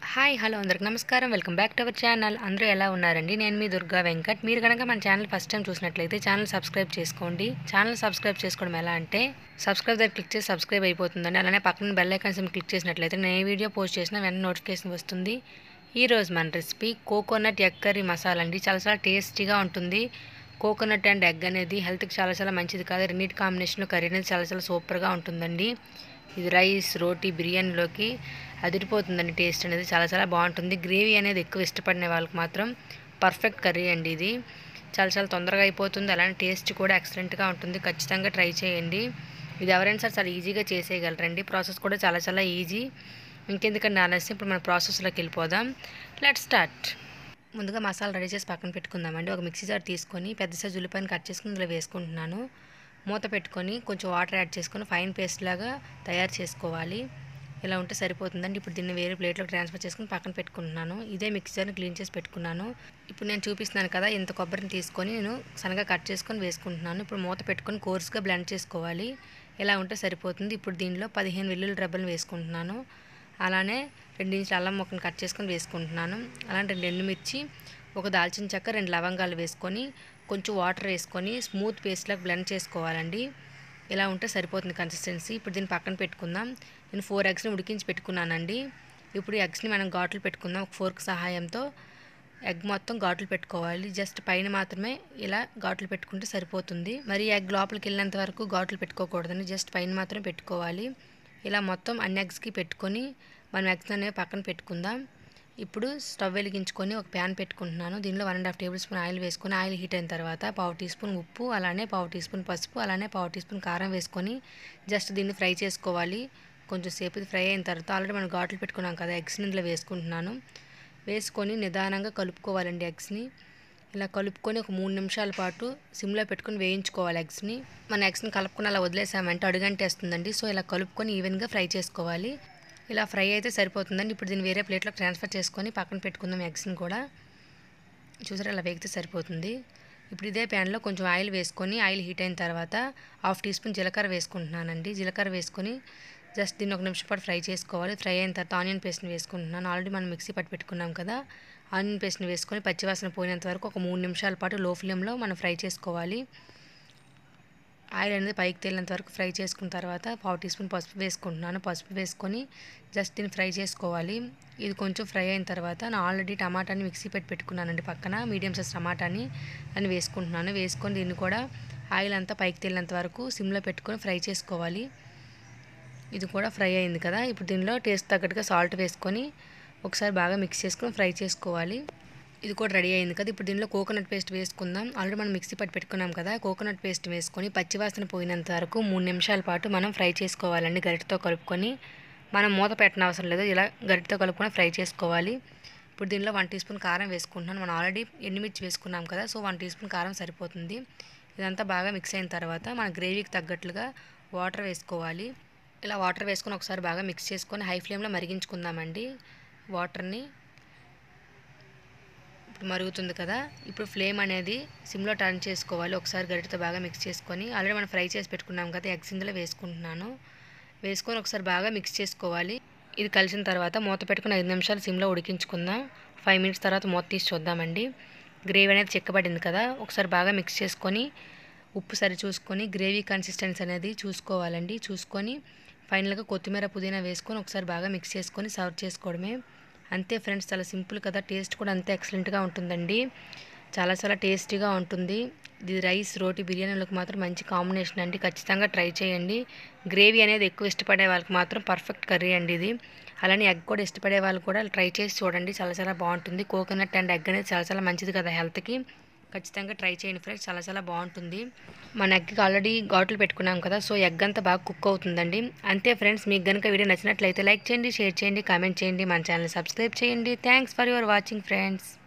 hi hello అందరికి నమస్కారం welcome back to our channel అందరూ ఎలా ఉన్నారండి నేను మీ దుర్గా వెంకట్ మీరు కనుక మన ఛానల్ ఫస్ట్ టైం చూసినట్లయితే ఛానల్ సబ్స్క్రైబ్ చేసుకోండి ఛానల్ సబ్స్క్రైబ్ చేసుకోవడం ఎలా అంటే సబ్స్క్రైబ్ దగ్గర క్లిక్ చేసి సబ్స్క్రైబ్ అయిపోతుందండి అలానే పక్కన బెల్ ఐకాన్స్ క్లిక్ చేసినట్లయితే నేను ఏ వీడియో పోస్ట్ చేసినా వెంటనే నోటిఫికేషన్ వస్తుంది ఈ రోజు మన recipe coconut egg curry masala అండి చాలా చాలా టేస్టీగా ఉంటుంది కోకోనట్ అండ్ ఎగ్ అనేది హెల్త్కి చాలా చాలా మంచిది కాదు రెండింటి కాంబినేషన్లో కర్రీ అనేది చాలా చాలా సూపర్గా ఉంటుందండి ఇది రైస్ రోటీ బిర్యానీలోకి అదిరిపోతుందండి టేస్ట్ అనేది చాలా చాలా బాగుంటుంది గ్రేవీ అనేది ఎక్కువ ఇష్టపడిన వాళ్ళకి మాత్రం పర్ఫెక్ట్ కర్రీ అండి ఇది చాలా చాలా తొందరగా అయిపోతుంది అలానే టేస్ట్ కూడా ఎక్సలెంట్గా ఉంటుంది ఖచ్చితంగా ట్రై చేయండి ఇది ఎవరైనా సరే చాలా ఈజీగా చేసేయగలరండి ప్రాసెస్ కూడా చాలా చాలా ఈజీ ఇంకెందుకంటే ఆలస్యం ఇప్పుడు మన ప్రాసెస్లోకి వెళ్ళిపోదాం లెట్ స్టార్ట్ ముందుగా మసాలా రెడీ చేసి పక్కన పెట్టుకుందామండి ఒక మిక్సీ జార్ తీసుకొని పెద్ద సైజు ఉల్లిపాయను కట్ చేసుకుని ఇందులో వేసుకుంటున్నాను మూత పెట్టుకొని కొంచెం వాటర్ యాడ్ చేసుకొని ఫైన్ పేస్ట్ లాగా తయారు చేసుకోవాలి ఇలా ఉంటే సరిపోతుందండి ఇప్పుడు దీన్ని వేరే ప్లేట్లోకి ట్రాన్స్ఫర్ చేసుకుని పక్కన పెట్టుకుంటున్నాను ఇదే మిక్సర్ని క్లీన్ చేసి పెట్టుకున్నాను ఇప్పుడు నేను చూపిస్తున్నాను కదా ఇంత కొబ్బరిని తీసుకొని నేను సన్నగా కట్ చేసుకొని వేసుకుంటున్నాను ఇప్పుడు మూత పెట్టుకొని కోర్స్గా బ్లెండ్ చేసుకోవాలి ఇలా ఉంటే సరిపోతుంది ఇప్పుడు దీనిలో పదిహేను వెల్లుల్లి రెబ్బలను వేసుకుంటున్నాను అలానే రెండు ఇంచుల అల్లం ముక్కను కట్ చేసుకొని వేసుకుంటున్నాను అలానే రెండు ఎండుమిర్చి ఒక దాల్చిన చెక్క రెండు లవంగాలు వేసుకొని కొంచెం వాటర్ వేసుకొని స్మూత్ పేస్ట్లాగా బ్లెండ్ చేసుకోవాలండి ఇలా ఉంటే సరిపోతుంది కన్సిస్టెన్సీ ఇప్పుడు దీన్ని పక్కన పెట్టుకుందాం నేను ఫోర్ ఎగ్స్ని ఉడికించి పెట్టుకున్నానండి ఇప్పుడు ఎగ్స్ని మనం ఘాట్లు పెట్టుకుందాం ఒక ఫోర్క్ సహాయంతో ఎగ్ మొత్తం ఘాట్లు పెట్టుకోవాలి జస్ట్ పైన మాత్రమే ఇలా ఘాట్లు పెట్టుకుంటే సరిపోతుంది మరి ఎగ్ లోపలికి వెళ్ళినంత వరకు ఘాట్లు పెట్టుకోకూడదండి జస్ట్ పైన మాత్రం పెట్టుకోవాలి ఇలా మొత్తం అన్ని ఎగ్స్కి పెట్టుకొని మనం ఎగ్స్ అనేవి పక్కన పెట్టుకుందాం ఇప్పుడు స్టవ్ వెలిగించుకొని ఒక ప్యాన్ పెట్టుకుంటున్నాను దీనిలో one and half tablespoon oil వేసుకొని ఆయిల్ హీట్ అయిన తర్వాత పావు టీ స్పూన్ ఉప్పు అలానే పావు టీ స్పూన్ పసుపు అలానే పావు టీ స్పూన్ కారం వేసుకొని జస్ట్ దీన్ని ఫ్రై చేసుకోవాలి కొంచెం సేపు ఇది ఫ్రై అయిన తర్వాత ఆల్రెడీ మనం ఘాట్లు పెట్టుకున్నాం కదా ఎగ్స్ని ఇందులో వేసుకుంటున్నాను వేసుకొని నిదానంగా కలుపుకోవాలండి ఎగ్స్ని ఇలా కలుపుకొని ఒక మూడు నిమిషాల పాటు సిమ్లో పెట్టుకొని వేయించుకోవాలి ఎగ్స్ని మన ఎగ్స్ని కలుపుకొని అలా వదిలేసామంటే అడుగంటేస్తుందండి సో ఇలా కలుపుకొని ఈవెన్గా ఫ్రై చేసుకోవాలి ఇలా ఫ్రై అయితే సరిపోతుందండి ఇప్పుడు దీన్ని వేరే ప్లేట్లోకి ట్రాన్స్ఫర్ చేసుకొని పక్కన పెట్టుకుందాం ఎగ్స్ని కూడా చూసారా ఇలా వేగితే సరిపోతుంది ఇప్పుడు ఇదే ప్యాన్లో కొంచెం ఆయిల్ వేసుకొని ఆయిల్ హీట్ అయిన తర్వాత హాఫ్ టీ స్పూన్ జీలకర్ర వేసుకుంటున్నానండి జీలకర్ర వేసుకొని జస్ట్ దీన్ని ఒక నిమిషం పాటు ఫ్రై చేసుకోవాలి ఫ్రై అయిన తర్వాత ఆనియన్ పేస్ట్ని వేసుకుంటున్నాను ఆల్రెడీ మనం మిక్సీ పట్టి పెట్టుకున్నాం కదా ఆనియన్ పేస్ట్ని వేసుకొని పచ్చివాసన పోయినంత వరకు ఒక మూడు నిమిషాల పాటు లో ఫ్లేమ్లో మనం ఫ్రై చేసుకోవాలి ఆయిల్ అనేది పైకి తేలినంత వరకు ఫ్రై చేసుకున్న తర్వాత పావు టీ స్పూన్ పసుపు వేసుకుంటున్నాను పసుపు వేసుకొని జస్ట్ దీన్ని ఫ్రై చేసుకోవాలి ఇది కొంచెం ఫ్రై అయిన తర్వాత నేను ఆల్రెడీ టమాటాని మిక్సీ పెట్టి పెట్టుకున్నానండి పక్కన మీడియం సైజ్ టమాటాని అని వేసుకుంటున్నాను వేసుకొని దీన్ని కూడా ఆయిల్ అంతా పైకి తేలినంత వరకు సిమ్లో పెట్టుకొని ఫ్రై చేసుకోవాలి ఇది కూడా ఫ్రై అయింది కదా ఇప్పుడు దీనిలో టేస్ట్ తగ్గట్టుగా సాల్ట్ వేసుకొని ఒకసారి బాగా మిక్స్ చేసుకొని ఫ్రై చేసుకోవాలి ఇది కూడా రెడీ అయింది కదా ఇప్పుడు దీనిలో కోకోనట్ పేస్ట్ వేసుకుందాం ఆల్రెడీ మనం మిక్సీ పట్టి పెట్టుకున్నాం కదా కోకోనట్ పేస్ట్ వేసుకొని పచ్చివాసన పోయినంత వరకు మూడు నిమిషాల పాటు మనం ఫ్రై చేసుకోవాలండి గరిటతో కలుపుకొని మనం మూత పెట్టిన అవసరం లేదు ఇలా గరిటతో కలుపుకొని ఫ్రై చేసుకోవాలి ఇప్పుడు దీనిలో వన్ టీ స్పూన్ కారం వేసుకుంటున్నాను మనం ఆల్రెడీ ఎండుమిర్చి వేసుకున్నాం కదా సో వన్ టీ స్పూన్ కారం సరిపోతుంది ఇదంతా బాగా మిక్స్ అయిన తర్వాత మన గ్రేవీకి తగ్గట్లుగా వాటర్ వేసుకోవాలి ఇలా వాటర్ వేసుకొని ఒకసారి బాగా మిక్స్ చేసుకొని హై ఫ్లేమ్లో మరిగించుకుందామండి వాటర్ని ఇప్పుడు మరుగుతుంది కదా ఇప్పుడు ఫ్లేమ్ అనేది సిమ్లో టర్న్ చేసుకోవాలి ఒకసారి గరిటతో బాగా మిక్స్ చేసుకొని ఆల్రెడీ మనం ఫ్రై చేసి పెట్టుకున్నాం కదా ఎగ్స్ ఇందులో వేసుకుంటున్నాను వేసుకొని ఒకసారి బాగా మిక్స్ చేసుకోవాలి ఇది కలిసిన తర్వాత మూత పెట్టుకుని ఐదు నిమిషాలు సిమ్లో ఉడికించుకుందాం ఫైవ్ మినిట్స్ తర్వాత మూత తీసి చూద్దామండి గ్రేవీ అనేది చిక్కబడింది కదా ఒకసారి బాగా మిక్స్ చేసుకొని ఉప్పు సరి చూసుకొని గ్రేవీ కన్సిస్టెన్సీ అనేది చూసుకోవాలండి చూసుకొని ఫైనల్గా కొత్తిమీర పుదీనా వేసుకొని ఒకసారి బాగా మిక్స్ చేసుకొని సర్వ్ చేసుకోవడమే అంతే ఫ్రెండ్స్ చాలా సింపుల్ కదా టేస్ట్ కూడా అంతే ఎక్సలెంట్గా ఉంటుందండి చాలా చాలా టేస్టీగా ఉంటుంది ఇది రైస్ రోటీ బిర్యానీలకు మాత్రం మంచి కాంబినేషన్ అండి ఖచ్చితంగా ట్రై చేయండి గ్రేవీ అనేది ఎక్కువ ఇష్టపడే వాళ్ళకి మాత్రం పర్ఫెక్ట్ కర్రీ అండి ఇది అలానే ఎగ్ కూడా ఇష్టపడే వాళ్ళు కూడా ట్రై చేసి చూడండి చాలా చాలా బాగుంటుంది కోకోనట్ అండ్ ఎగ్ అనేది చాలా చాలా మంచిది కదా హెల్త్కి ఖచ్చితంగా ట్రై చేయండి ఫ్రెండ్స్ చాలా చాలా బాగుంటుంది మన ఎగ్కి ఆల్రెడీ ఘాట్లు పెట్టుకున్నాం కదా సో ఎగ్ అంతా బాగా కుక్ అవుతుందండి అంతే ఫ్రెండ్స్ మీకు కనుక వీడియో నచ్చినట్లయితే లైక్ చేయండి షేర్ చేయండి కామెంట్ చేయండి మన ఛానల్ సబ్స్క్రైబ్ చేయండి thanks for your watching friends